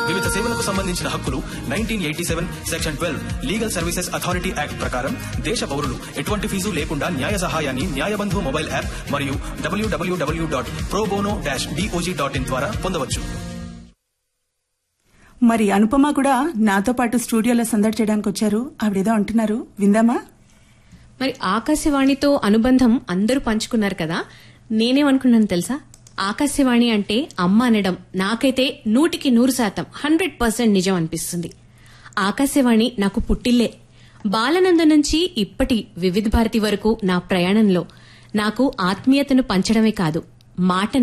వివిధ సేవలకు సంబంధించిన హక్కులు nineteen eighty seven section twelve legal services authority act ప్రకారం దేశ పౌరులు ఎటువంటి ఫీజు లేకుండా న్యాయ సహాయాన్ని న్యాయబంధు మొబైల్ యాప్ మరియు డబ్ల్యూడబ్ల్యూడబ్ల్యూ dot pro bono dash DOJ dot in ద్వారా పొందవచ్చు మరి అనుపమ కూడా నాతో పాటు స్టూడియోలో సందడి చేయడానికి వచ్చారు ఆవిడేదో అంటున్నారు విందామా మరి ఆకాశవాణితో అనుబంధం అందరూ పంచుకున్నారు కదా నేనేమనుకున్నాను తెలుసా ఆకాశవాణి అంటే అమ్మ అనడం నాకైతే నూటికి నూరు శాతం హండ్రెడ్ పర్సెంట్ నిజం అనిపిస్తుంది ఆకాశవాణి నాకు పుట్టిల్లే బాలనంద నుంచి ఇప్పటి వివిధ భారతి వరకు నా ప్రయాణంలో నాకు ఆత్మీయతను పంచడమే కాదు మాట